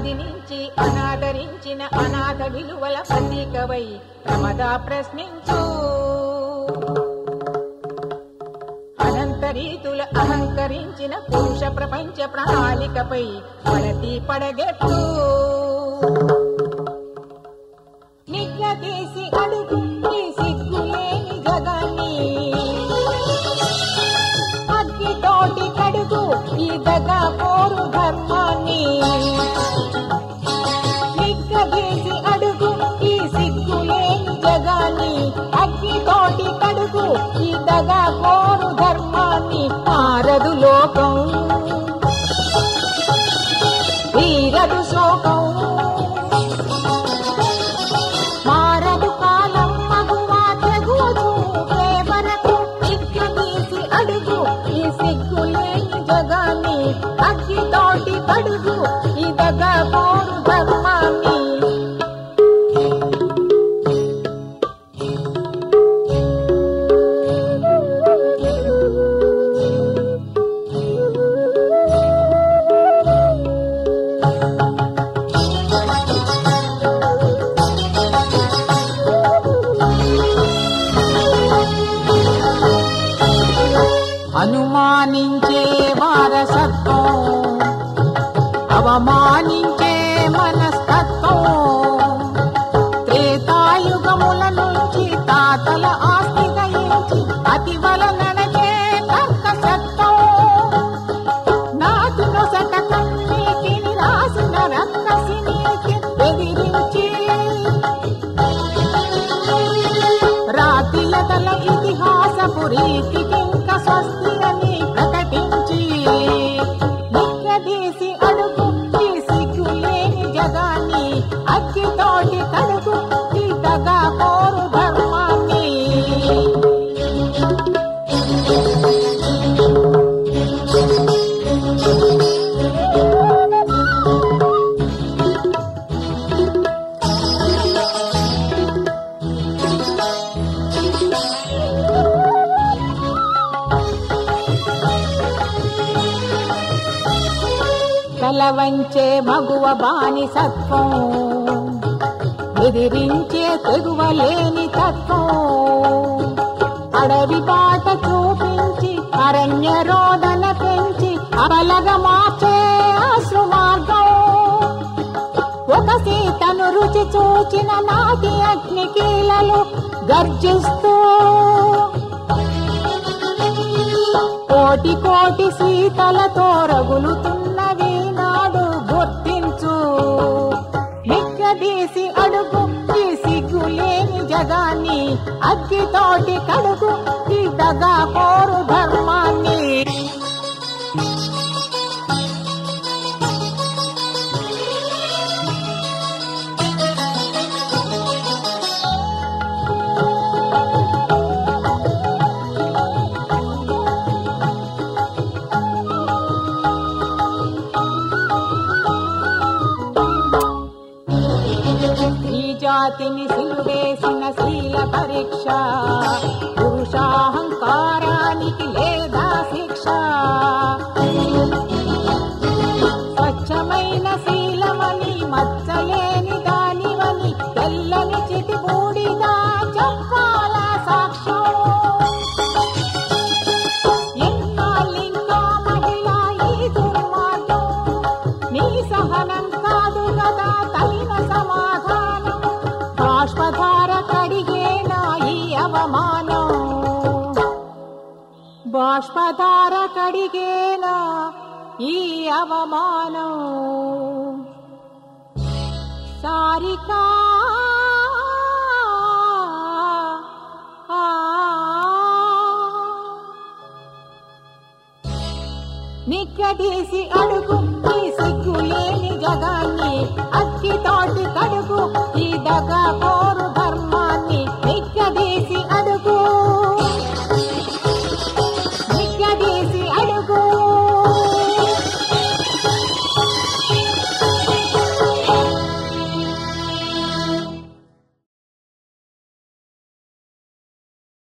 అనాదినించి అనాదరించిన అనాథ విలువల ప్రతీకవై ప్రమద ప్రశ్నించు అనంతరీతుల అహంకరించిన పురుష ప్రపంచ ప్రణాళికపై పడతి పడగెట్టు నిగ్గదీసి అడుగు ఈ సిగ్గులేని జగాన్ని అగ్గితోటి కడుగు ఈ దగ కోరు ధర్మాన్ని నిగ్గదీసి అడుగు ఈ సిగ్గులేని జగాన్ని అగ్గితోటి కడుగు ఈ దగ కోరు ధర్మాన్ని మారదు లోకం తీరదు శోకం మారదు కాలం మగువా తెగువదు ప్రేమనకు నిగ్గదీసి అడుగు ఈ సిగ్గులేని జగాన్ని అగ్గితోటి కడుగు ఈ దగ కోరు ధర్మాన్ని అనుమానించే వారసత్వం అవమానించే మనస్తత్వం త్రేతాయుగముల నుంచి తాతల ఆస్తి గయించి అతి వలననచే తర్కసత్వం నాటి నొసట కన్నీటిని రాసిన రక్కసినికి ఎదిరించి రాతిలతల ఇతిహాసపు రీతికింక స్వస్తి అని ప్రకటించి నిక్కదీసి అడుగు ఈ సిగ్గులేని జగాన్ని అగ్గితోటి కడుగు ఈ దగా కోరు ధర్మాన్ని తల వంచే మగువ బానిసత్వం ఎదిరించే తెగువలేని తత్వం అడవి బాట చూపించి అరణ్య రోదన పెంచి అబలగ మార్చే అశ్రు మార్గం ఒక సీతను రుచి చూచిన నాటి అగ్ని కీలలు గర్జిస్తూ కోటి కోటి సీతలతో రగులుతున్నవి నాడు గుర్తించు నిగ్గదీసి అడుగు ఈ సిగ్గులేని జగాన్ని అగ్గితోటి కడుగు ఈ దగా కోరు ధర్మాన్ని ఈ జాతిని సిలువేసిన శీల పరీక్ష పురుషాహంకారానికి లేదా శిక్ష స్వచ్ఛమైన శీలమని మచ్చలేని దానివని తెల్లని చిటి బూడిగా చెప్పాల సాక్ష్యం ఎన్నాళ్ళింకా మహిళ ఈ దుర్మార్గం నీ సహనం కాదు కదా తగిన సమాధానం బాష్పధార కడిగేనా ఈ అవమానం బాష్పధార కడిగేనా ఈ అవమానం సారికా నిక్కదీసి అడుగు ఈ సిగ్గులేని జగాన్ని